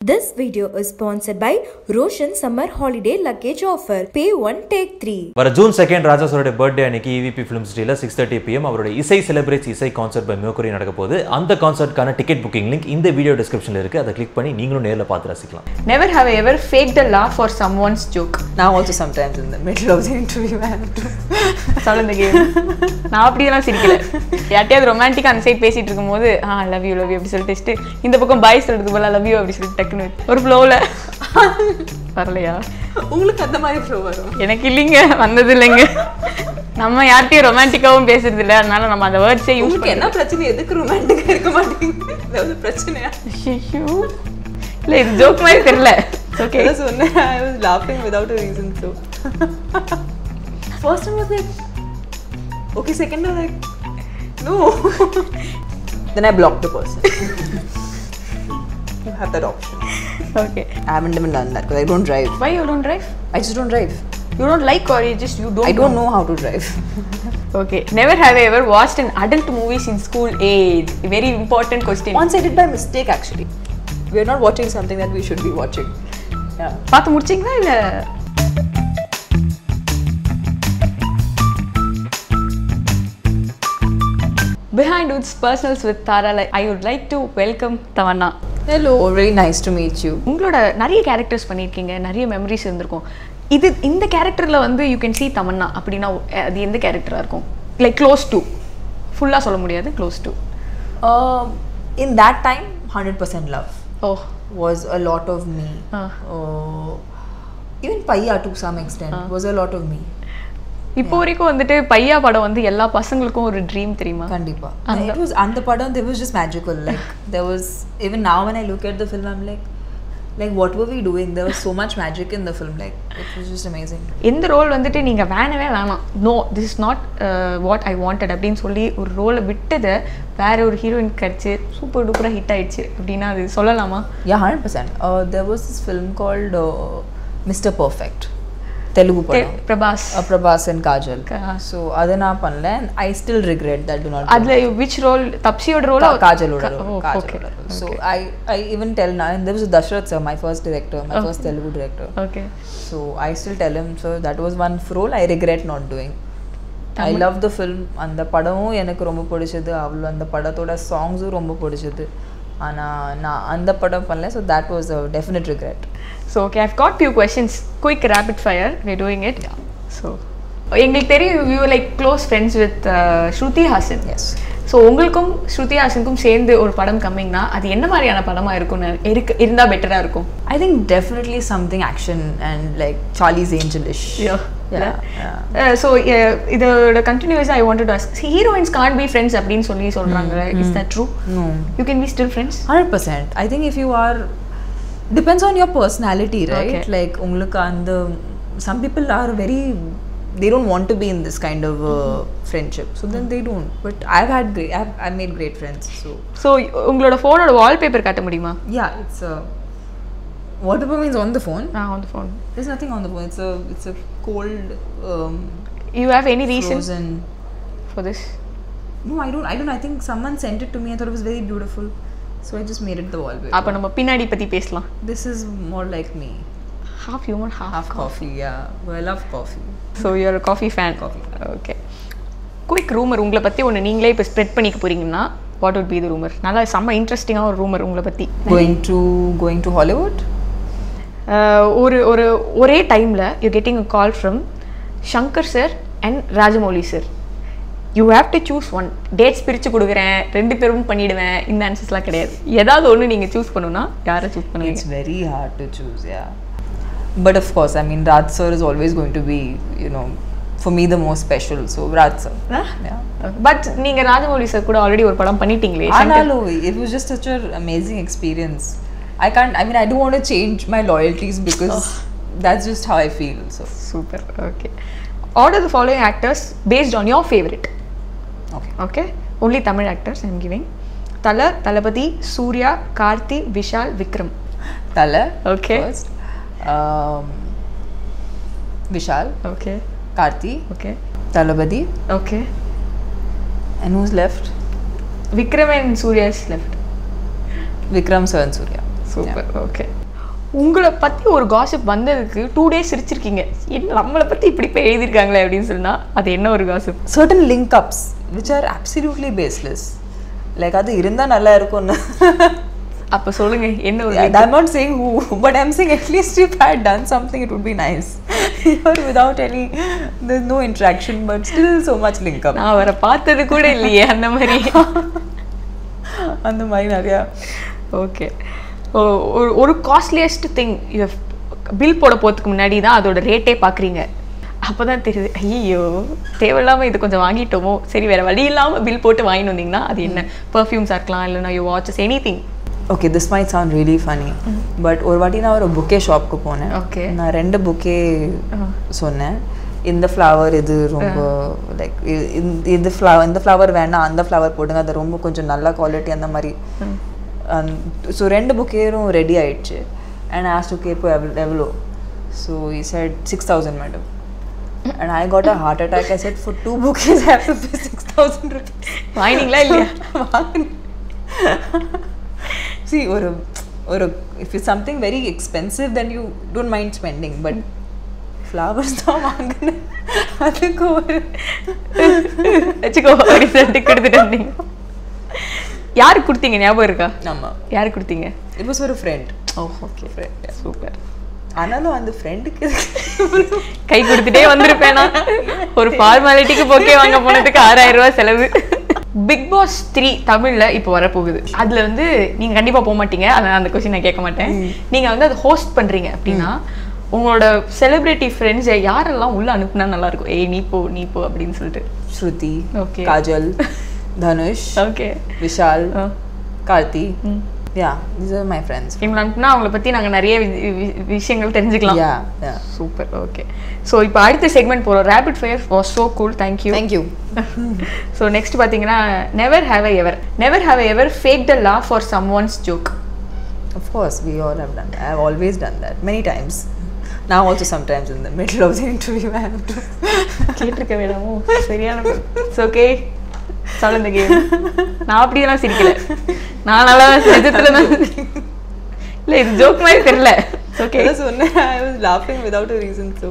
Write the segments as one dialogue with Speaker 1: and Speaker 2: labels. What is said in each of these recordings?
Speaker 1: This video is sponsored by Roshan Summer Holiday Luggage Offer. Pay one, take three.
Speaker 2: வர June second Raja சாரோட birthday அன்னைக்கு EVP film சிட்டியில் six thirty PM அவரோட இசை celebrates இசை concert by மியோக்கரி நடக்க போகுது அந்த கான்சர்ட்கான டிக்கெட் புக்கிங் லிங்க் இந்த வீடியோ டிஸ்கிரிப்ஷனில் இருக்குது அதை கிளிக் பண்ணி நீங்களும் நேரில் பார்த்து ரசிக்கலாம்
Speaker 3: Never have I ever faked a laugh for someone's joke.
Speaker 4: Now also sometimes in the middle of the interview I have to
Speaker 3: சொல்லுங்க கேம் நான் அப்படியெல்லாம் சிரிக்கல யார்ட்டையாவது ரொமான்டிக்காக அந்த சைட் பேசிட்டு இருக்கும்போது ஆ லவ் யூ லவ் யூ அப்படி சொல்லிட்டு வச்சுட்டு இந்த பக்கம் பாய் சொல்றது போல லவ் யூ அப்படி சொல்லிட்டு டக்குன்னு ஒரு ஃப்ளோவில் வரலையா
Speaker 4: உங்களுக்கு அந்த மாதிரி flow வரும்
Speaker 3: எனக்கு இல்லைங்க வந்தது இல்லைங்க நம்ம யார்ட்டையும் ரொமான்டிக்காவும் பேசுறது இல்லை அதனால நம்ம அந்த வேர்ட்ஸே யூஸ்
Speaker 4: உங்களுக்கு என்ன பிரச்சனை எதுக்கு ரொமான்டிக்கா இருக்க மாட்டேங்குது ஏதாவது பிரச்சனையா
Speaker 3: ஐயோ இல்லை இது ஜோக் மாதிரி தெரியல ஓகே
Speaker 4: அதான் சொன்னேன் I was laughing without a reason so first time was like okay second time like no then I blocked the person you have that option
Speaker 3: okay
Speaker 4: I haven't even done that because I don't drive
Speaker 3: why you don't drive
Speaker 4: I just don't drive
Speaker 3: you don't like are you just you don't
Speaker 4: I don't know how to drive
Speaker 3: Okay. Never have I ever watched an adult movies in school age. Very important question.
Speaker 4: once I did by mistake actually we are not watching something that we should be watching yeah
Speaker 3: பார்த்து முடிச்சிங்களா இல்ல Behind Woods Personals with Tara, like, I would like to welcome Tavanna.
Speaker 4: hello very nice to meet you
Speaker 3: உங்களோட நிறைய characters பண்ணியிருக்கீங்க நிறைய memories இருந்திருக்கும் இது இந்த கேரக்டரில் வந்து யூ கேன் see தமன்னா அப்படின்னா அது எந்த கேரக்டராக இருக்கும் லைக் க்ளோஸ் டு ஃபுல்லாக சொல்ல முடியாது close to
Speaker 4: Um, in that time, 100% love
Speaker 3: oh
Speaker 4: was a lot of me.
Speaker 3: Ah.
Speaker 4: Uh, even Paya to some extent was a lot of me.
Speaker 3: இப்போ வரைக்கும் வந்துட்டு பையா படம் வந்து எல்லா பசங்களுக்கும் ஒரு ட்ரீம் தெரியுமா
Speaker 4: Kandipa. It was and the padam, there was just magical. Like there was even now when I look at the film, I'm like, like what were we doing? There was so much magic in the film. Like it was just amazing.
Speaker 3: எந்த role வந்துட்டு நீங்கள் வேணவே வேணாம் no this is not what I wanted அப்படின்னு சொல்லி ஒரு ரோலை விட்டதை வேற ஒரு ஹீரோயின் கிடச்சி சூப்பர் டூப்பராக ஹிட் ஆயிடுச்சு அப்படின்னா அது சொல்லலாமா
Speaker 4: Yeah, hundred percent. Uh, there was this film called uh, Mr. Perfect, Telugu padam.
Speaker 3: Prabhas
Speaker 4: Uh, Prabhas and Kajal.
Speaker 3: Ka-
Speaker 4: So அதை நான் பண்ணல and I still regret that do not
Speaker 3: அதில் விச் ரோல் தப்சியோட role
Speaker 4: Ka- Kajaloda role.
Speaker 3: Okay
Speaker 4: Kajaloda role. So I, I even tell now, and there was Dashrath sir, my first director, my first Telugu director.
Speaker 3: Okay
Speaker 4: So I still tell him, so that was one role I regret not doing. I love the film. அந்த படமும் எனக்கு ரொம்ப பிடிச்சது அவ்வளோ அந்த படத்தோட சாங்ஸும் ரொம்ப பிடிச்சது ஆனால் நான் அந்த படம் பண்ணல so that was a definite regret.
Speaker 3: So okay I've got few questions quick rapid fire way doing it so எங்களுக்கு தெரியும் you like close friends with Shruti Haasan
Speaker 4: Yes.
Speaker 3: So உங்களுக்கும் ஸ்ருதி ஹாசனுக்கும் சேர்ந்து ஒரு படம் கம்மிங்னா அது என்ன மாதிரியான படமாக இருக்கும்னு இருக்கு இருந்தால் பெட்டராக இருக்கும்
Speaker 4: I think definitely something action and like Charlie's Angelish.
Speaker 3: Yeah.
Speaker 4: Yeah. yeah.
Speaker 3: So இதோட கண்டினியூஸாக I wanted as heroines can be friends அப்படின்னு சொல்லி சொல்கிறாங்க is that true
Speaker 4: No.
Speaker 3: You can be still friends
Speaker 4: hundred percent. I think if you are depends on your personality, right?
Speaker 3: Okay.
Speaker 4: Like உங்களுக்கு அந்த some people are very they don't want to be in this kind of uh, friendship, so then they don't. But I've had great, I've, I've made great friends. So
Speaker 3: so உங்களோட ஃபோனோட wallpaper காட்ட முடியுமா
Speaker 4: yeah, it's a wallpaper means on the phone.
Speaker 3: Ah on phone
Speaker 4: There's nothing on the phone. It's a it's a cold um,
Speaker 3: you have any reason
Speaker 4: frozen.
Speaker 3: For this
Speaker 4: No, I don't. I don't. I think someone sent it to me. I thought it was very beautiful, so I just made it the wallpaper.
Speaker 3: அப்போ நம்ம பின்னாடி பற்றி பேசலாம்
Speaker 4: This is more like me.
Speaker 3: Half human half
Speaker 4: Half coffee, yeah. Well, I love coffee.
Speaker 3: So you're coffee fan
Speaker 4: Coffee
Speaker 3: okay quick rumour உங்களை பற்றி ஒன்று நீங்களே இப்போ ஸ்ப்ரெட் பண்ணிக்க போறீங்கன்னா what would be the rumour நல்லா செம்ம இன்ட்ரெஸ்டிங்காக ஒரு ரூமர் உங்களை பற்றி
Speaker 4: Going to going to Hollywood?
Speaker 3: ஒரு ஒரு ஒரே டைமில் you getting a call from Shankar sir and Rajamouli sir you have to choose one dates பிரித்து கொடுக்குறேன் ரெண்டு பேரும் பண்ணிடுவேன் இந்த ஆன்சர்ஸ்லாம் கிடையாது ஏதாவது ஒன்று நீங்கள் சூஸ் பண்ணணும்னா யாரை சூஸ் பண்ணுவீங்க
Speaker 4: It's very hard to choose, yeah. But of course, I mean, Raj sir is always going to be, you know, for me the most special. So Raj sir. Yeah.
Speaker 3: But நீங்கள் Rajamouli sir கூட already ஒரு படம் பண்ணிட்டீங்களே Shankar
Speaker 4: Analu, it was just such an amazing experience. I can't. I mean, I don't want to change my loyalties because that's just how I feel. So
Speaker 3: super okay order the following actors based on your favourite
Speaker 4: okay.
Speaker 3: Okay only Tamil actors I'm giving Thala Thalapathy Surya Karthi Vishal Vikram
Speaker 4: Tala.
Speaker 3: Okay.
Speaker 4: First. Um, Vishal,
Speaker 3: okay
Speaker 4: Karthi,
Speaker 3: okay
Speaker 4: Talabadi,
Speaker 3: okay
Speaker 4: and who's left?
Speaker 3: Vikram and Surya is left
Speaker 4: Vikram, sir, and Surya.
Speaker 3: Super okay உங்களை பத்தி ஒரு gossip வந்ததுக்கு two days சிரிச்சிருக்கீங்க என்ன நம்மளை பத்தி இப்படி போய் எழுதியிருக்காங்களே அப்படின்னு சொன்னா அது என்ன ஒரு gossip
Speaker 4: certain link ups which are absolutely baseless like அது இருந்தா நல்லா இருக்கும்னு
Speaker 3: அப்ப சொல்லுங்க என்ன ஒரு
Speaker 4: Yeah, I'm not saying who, but I'm saying at least if I had done something, it would be nice. Here without any, there's no interaction, but still so much link up.
Speaker 3: நான் அவரை பார்த்தது கூட இல்லையே அந்த மாதிரி
Speaker 4: அந்த மாதிரி நிறையா
Speaker 3: ஓகே ஒரு ஒரு காஸ்ட்லியஸ்ட் திங் இது பில் போட போகிறதுக்கு முன்னாடி தான் அதோட ரேட்டே பார்க்குறீங்க அப்போ தான் தெரியுது ஐயோ தேவையில்லாமல் இது கொஞ்சம் வாங்கிட்டோமோ சரி வேறு வழி இல்லாமல் பில் போட்டு வாங்கிட்டு வந்தீங்கன்னா அது என்ன பர்ஃப்யூம்ஸாக இருக்கலாம் இல்லைனா you watches anything
Speaker 4: okay this might sound really funny but ஒரு வாட்டி நான் ஒரு புக்கே ஷாப்க்கு போனேன்
Speaker 3: Okay.
Speaker 4: நான் ரெண்டு புக்கே சொன்னேன் இந்த ஃப்ளவர் இது ரொம்ப லைக் இது ஃப்ளவர் இந்த ஃப்ளவர் வேணாம் அந்த ஃப்ளவர் போடுங்க அது ரொம்ப கொஞ்சம் நல்ல குவாலிட்டி அந்த மாதிரி ஸோ ரெண்டு புக்கேரும் ரெடி ஆயிடுச்சு அண்ட் ஆஸ்ட் ஓகே இப்போ எவ்வளோ எவ்வளோ so I said six thousand madam and I got a heart attack I said for two books have to pay six thousand rupees
Speaker 3: வாங்கினீங்களா இல்லையா
Speaker 4: See, ஒரு ஒரு if it's something very expensive then you don't mind spending but flowers தான் வாங்கினேன் அதுக்கு ஒரு
Speaker 3: வச்சுக்கோ அப்படி சொல்லிட்டு கொடுத்துட்டு வந்தீங்க யாருக்கு கொடுத்தீங்க ஞாபகம் இருக்கா
Speaker 4: ஆமா
Speaker 3: யாருக்கு கொடுத்தீங்க
Speaker 4: it was ஒரு friend
Speaker 3: ஓ ஓகே சூப்பர்
Speaker 4: ஆனாலும் அந்த ஃப்ரெண்டுக்கு
Speaker 3: கை கொடுத்துட்டே வந்திருப்பேனா ஒரு ஃபார்மாலிட்டிக்கு போக்கே வாங்க போனதுக்கு ஆறாயிரம் ரூபாய் செலவு பிக் பாஸ் த்ரீ தமிழ்ல இப்போ வரப்போகுது அதுல வந்து நீங்க கண்டிப்பா போக மாட்டீங்க அதனால அந்த கொஸ்டின் நான் கேட்க மாட்டேன் நீங்க வந்து அதை ஹோஸ்ட் பண்றீங்க அப்படின்னா உங்களோட செலிபிரிட்டி ஃப்ரெண்ட்ஸை யாரெல்லாம் உள்ள அனுப்புனா நல்லா இருக்கும் ஏய் நீ போ நீ போ அப்படின்னு சொல்லிட்டு
Speaker 4: Shruti
Speaker 3: Okay.
Speaker 4: Kajal Dhanush
Speaker 3: okay
Speaker 4: Vishal Karthi yeah these are my friends
Speaker 3: இவங்களை அனுப்புனா அவங்கள பத்தி நாங்க நிறைய வி- வி- விஷயங்கள் தெரிஞ்சுக்கலாம்
Speaker 4: yeah yeah
Speaker 3: super okay so இப்போ அடுத்த செக்மெண்ட் போகிறோம் rapid fire was so cool thank you
Speaker 4: thank you
Speaker 3: so next பார்த்தீங்கன்னா never have I ever never have I ever fake the laugh for someone's joke
Speaker 4: of course we all have done that i have always done that many times now also sometimes in the middle of the interview i have to
Speaker 3: கேட்டிருக்க வேணாமோ சரியான it's okay சொல்ல இந்த game நான் அப்படியெல்லாம் சிரிக்கல நான் நல்லா நிஜத்துல தான் இல்லை இது ஜோக் மாதிரி தெரியல ஓகே
Speaker 4: அதான் சொன்னேன் ஐ வாஸ் லாஃபிங் without a reason so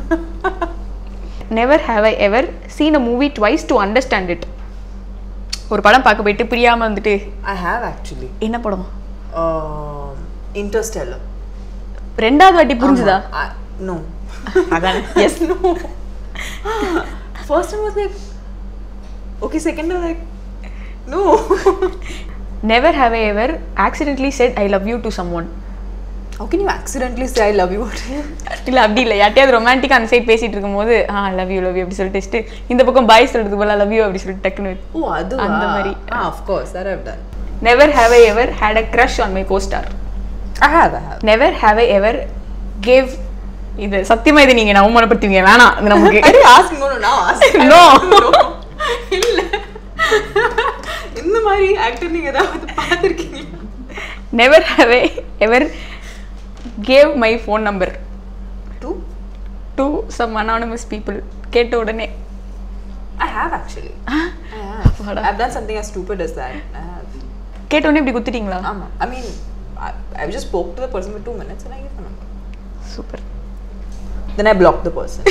Speaker 3: never have I ever seen a movie twice to understand it ஒரு படம் பார்க்க போயிட்டு புரியாம வந்துட்டு
Speaker 4: ஐ ஹாவ் ஆக்சுவலி
Speaker 3: என்ன படம்
Speaker 4: இன்டர்ஸ்டெல்லர்
Speaker 3: ரெண்டாவது வாட்டி புரிஞ்சுதா
Speaker 4: நோ
Speaker 3: அதான்
Speaker 4: yes no first one was like okay second one like no
Speaker 3: never have I ever accidentally said I love you to someone
Speaker 4: how can you accidentally say i love you
Speaker 3: இல்ல அப்படி இல்லை யார்ட்டையாவது romantic அந்த side பேசிட்டு இருக்கும்போது ஆ love you love you அப்படி சொல்லிட்டு வச்சுட்டு இந்த பக்கம் பாய் சொல்றது போல லவ் யூ அப்படி சொல்லிட்டு டக்குன்னு
Speaker 4: oh adu
Speaker 3: அந்த மாதிரி.
Speaker 4: ah of course that i've done
Speaker 3: never have I ever had a crush on my costar
Speaker 4: i have i have
Speaker 3: never have I ever gave இது சத்தியமா இது நீங்க அவமானப்படுத்துவீங்க வேணாம் இது நமக்கு
Speaker 4: I didn't ask no no now ask
Speaker 3: No.
Speaker 4: இல்ல இந்த மாதிரி ஆக்டர் நீங்க ஏதாவது பார்த்துருக்கீங்களா
Speaker 3: never have I ever gave my phone number
Speaker 4: to
Speaker 3: to some anonymous people கேட்ட உடனே
Speaker 4: I have actually. I have.
Speaker 3: அப்பாடா.
Speaker 4: I've done something as stupid as that. I have.
Speaker 3: கேட்ட உடனே இப்படி குத்துட்டீங்களா
Speaker 4: Um, I mean, I, I just spoke to the person for two minutes and I gave a number.
Speaker 3: Super
Speaker 4: Then I blocked the person.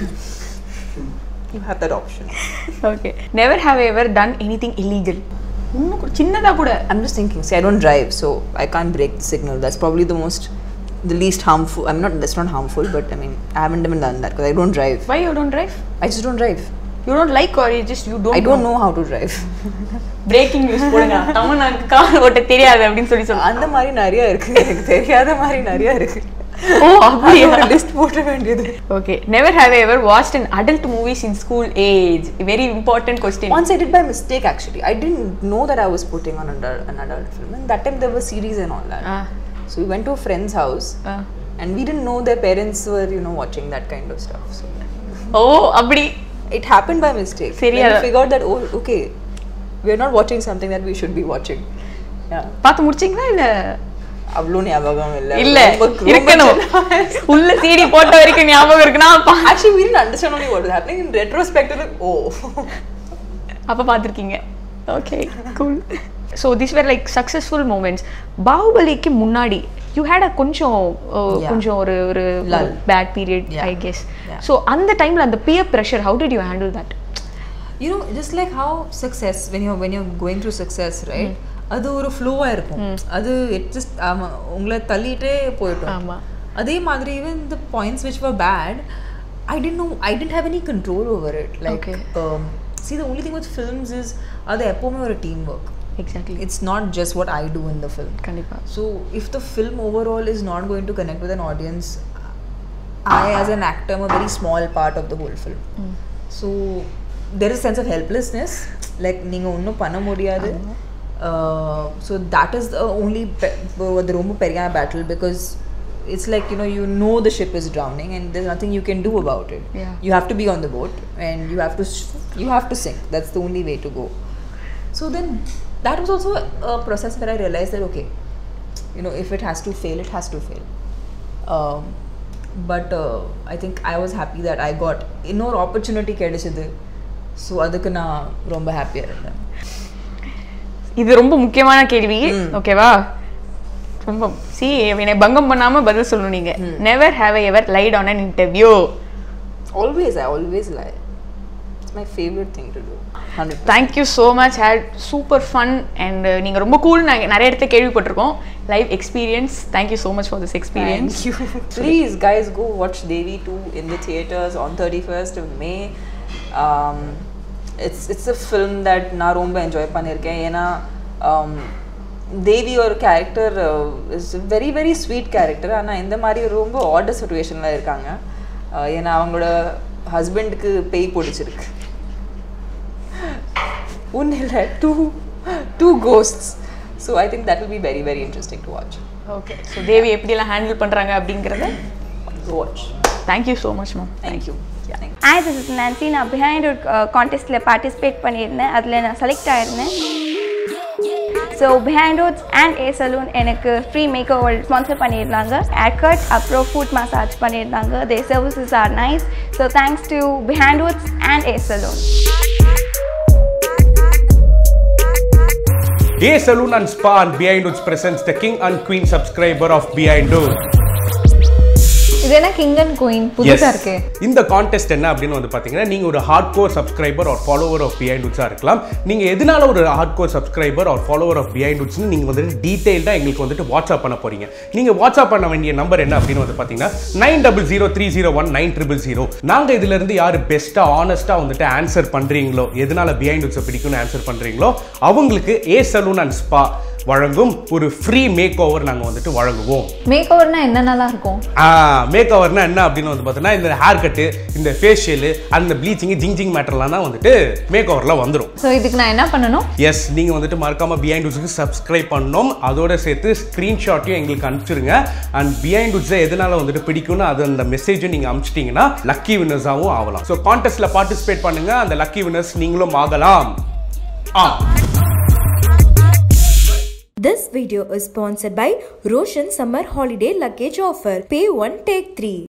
Speaker 4: you have that option.
Speaker 3: Okay never have ever done anything illegal இன்னும் கூட சின்னதாக கூட
Speaker 4: I'm just thinking. See, I don't drive, so I can't break the signal. That's probably the most, the least harmful. I'm not. That's not harmful, but I mean, I haven't even done that because I don't drive.
Speaker 3: Why you don't drive
Speaker 4: I just don't drive.
Speaker 3: You don't like are you just you
Speaker 4: I
Speaker 3: don't
Speaker 4: don't know how to drive.
Speaker 3: Breaking news போடுங்க தமிழ்நாக்கு car ஓட்ட தெரியாது அப்படின்னு சொல்லி சொல்லுங்க
Speaker 4: அந்த மாதிரி நிறைய இருக்கு எனக்கு தெரியாத மாதிரி நிறைய இருக்கு
Speaker 3: ஓ அப்படியா
Speaker 4: ஒரு லிஸ்ட் போட வேண்டியது
Speaker 3: okay never have ever watched an adult movies in school age very important question
Speaker 4: Once I did by mistake actually. I didn't know that I was putting on an adult, an adult film. And that time there were series and all that.
Speaker 3: Ah.
Speaker 4: So we went to a friend's house
Speaker 3: Ah.
Speaker 4: and we didn't know their parents were, you know, watching that kind of stuff. So
Speaker 3: ஓ அப்படி
Speaker 4: it happened by mistake.
Speaker 3: சரி,
Speaker 4: Then we
Speaker 3: அத-
Speaker 4: figured that, oh, okay, we are not watching something that we should be watching. Yeah.
Speaker 3: பார்த்து முடிச்சிங்களா இல்ல
Speaker 4: அவ்வளோ ஞாபகம் இல்ல
Speaker 3: இல்ல
Speaker 4: ரொம்ப- ரொம்ப
Speaker 3: இருக்கணும்
Speaker 4: சின்ன-
Speaker 3: உள்ள சீடி போட்ட வரைக்கும் ஞாபகம் இருக்குன்னா பா-
Speaker 4: Actually, we didn't understand only what was happening. In retrospect, we're like, oh.
Speaker 3: அப்ப பார்த்திருக்கீங்க okay cool so this were like successful moments பாகுபலிக்கு முன்னாடி யூ ஹேட் அ கொஞ்சம் uh,
Speaker 4: Yeah.
Speaker 3: கொஞ்சம் ஒரு ஒரு
Speaker 4: Lull.
Speaker 3: Bad period
Speaker 4: Yeah.
Speaker 3: I guess
Speaker 4: Yeah.
Speaker 3: So அந்த டைமில் அந்த peer pressure how did you handle that
Speaker 4: you know just like how success when you're when you're going through success right அது ஒரு ஃப்ளோவாக இருக்கும் அது இட் ஜஸ்ட் ஆமாம் உங்களை தள்ளிட்டே போயிட்டோம்
Speaker 3: ஆமா.
Speaker 4: அதே மாதிரி even the points which were bad I didn't know I didn't have any control over it like
Speaker 3: Okay.
Speaker 4: um, see the only thing with films is அது எப்போவுமே ஒரு team work
Speaker 3: exactly
Speaker 4: it's not just what I do in the film
Speaker 3: கண்டிப்பாக
Speaker 4: so if the film overall is not going to connect with an audience, I as an actor am a very small part of the whole film. So there is a sense of helplessness. Like நீங்கள் ஒன்றும் பண்ண முடியாது so that is the only அது ரொம்ப பெரிய battle because it's like you know you know the ship is drowning and there's nothing you can do about it
Speaker 3: Yeah.
Speaker 4: you have to be on the boat and you have to s- you have to sink that's the only way to go so then that was also a process where I realized that okay, you know, if it has to fail, it has to fail. Um, but uh, I think I was happy that I got இன்னொரு opportunity கிடைச்சது so அதுக்கு நான் ரொம்ப ஹாப்பியாக இருந்தேன்
Speaker 3: இது ரொம்ப முக்கியமான கேள்வி ஓகேவா ரொம்ப சி என்னை பங்கம் பண்ணாம பதில் சொல்லணும் நீங்க never have I ever lied on an interview
Speaker 4: always I always lie it's my favourite thing to do hundred
Speaker 3: thank you so much had super fun and நீங்கள் ரொம்ப கூல் நாங்கள் நிறைய இடத்துல கேள்விப்பட்டிருக்கோம் live experience thank you so much for this experience
Speaker 4: Thank you. Please, guys, go watch Devi 2 in the theaters on 31st of May. Um, it's it's a film that நான் ரொம்ப enjoy பண்ணியிருக்கேன் ஏன்னா um, தேவி ஒரு character is very very sweet character ஆனால் இந்த மாதிரி ரொம்ப order சுச்சுவேஷனில் இருக்காங்க Uh, ஏன்னா அவங்களோட ஹஸ்பண்டுக்கு பேய் பிடிச்சிருக்கு ஒன்று இல்லை two two ghosts so I think that will be very very interesting to watch
Speaker 3: okay so Devi எப்படியெல்லாம் ஹேண்டில் பண்ணுறாங்க அப்படிங்கிறத
Speaker 4: watch
Speaker 3: thank you so much ma'am
Speaker 4: thank you thank
Speaker 5: us this is Nancy நான் பிஹைண்ட் ஒரு கான்டெஸ்ட்டில் பார்ட்டிசிபேட் பண்ணியிருந்தேன் அதில் நான் செலக்ட் ஆயிருந்தேன் so behind roads and a saloon எனக்கு ஃப்ரீ மேக் ஓவர் ஸ்பான்சர் பண்ணியிருந்தாங்க ஏர்கட் அப்புறம் ஃபுட் மசாஜ் பண்ணியிருந்தாங்க they services are nice so thanks to behind roads and a saloon
Speaker 6: A Saloon and Spa and Behind Woods presents the king and queen subscriber of Behind Woods.
Speaker 7: இது என்ன king and queen புதுசா இருக்கு
Speaker 6: இந்த contest என்ன அப்படின்னு வந்து பார்த்தீங்கன்னா நீங்க ஒரு hardcore subscriber or follower of behind உட்ஸா இருக்கலாம் நீங்க எதனால ஒரு hardcore subscriber or follower of behind உட்ஸ்னு நீங்க வந்துட்டு டீடைல்டா எங்களுக்கு வந்துட்டு வாட்ஸ்அப் பண்ண போறீங்க நீங்க வாட்ஸ்அப் பண்ண வேண்டிய நம்பர் என்ன அப்படின்னு வந்து பார்த்தீங்கன்னா nine double zero three zero one nine triple zero நாங்க இதுல இருந்து யாரு பெஸ்டா ஆனஸ்டா வந்துட்டு ஆன்சர் பண்றீங்களோ எதனால பிஹைண்ட் உட்ஸை பிடிக்கும்னு ஆன்சர் பண்றீங்களோ அவங்களுக்கு ஏ சலூன் அண்ட் ஸ்பா வழங்கும் ஒரு ஃப்ரீ மேக் ஓவர் நாங்கள் வந்துட்டு வழங்குவோம்
Speaker 7: மேக் ஓவர்னா என்னென்னலாம் இருக்கும்
Speaker 6: மேக் ஓவர்னா என்ன அப்படின்னு வந்து பார்த்தீங்கன்னா இந்த ஹேர் கட்டு இந்த ஃபேஷியலு அந்த ப்ளீச்சிங் ஜிங் ஜிங் மேட்டர்லாம் தான் வந்துட்டு மேக் ஓவரில் வந்துடும்
Speaker 7: ஸோ இதுக்கு நான் என்ன பண்ணணும்
Speaker 6: எஸ் நீங்கள் வந்துட்டு மறக்காமல் பிஹைண்ட் உட்ஸுக்கு சப்ஸ்கிரைப் பண்ணணும் அதோட சேர்த்து ஸ்க்ரீன்ஷாட்டையும் எங்களுக்கு அனுப்பிச்சிருங்க அண்ட் பிஹைண்ட் உட்ஸை எதனால வந்துட்டு பிடிக்கும்னு அது அந்த மெசேஜும் நீங்கள் அனுப்பிச்சிட்டிங்கன்னா லக்கி வின்னர்ஸாகவும் ஆகலாம் ஸோ கான்டெஸ்ட்டில் பார்ட்டிசிபேட் பண்ணுங்க அந்த லக்கி வின்னர்ஸ் நீங்களும் ஆகலாம் ஆ
Speaker 1: This video is sponsored by Roshan Summer Holiday Luggage Offer. Pay one, take three.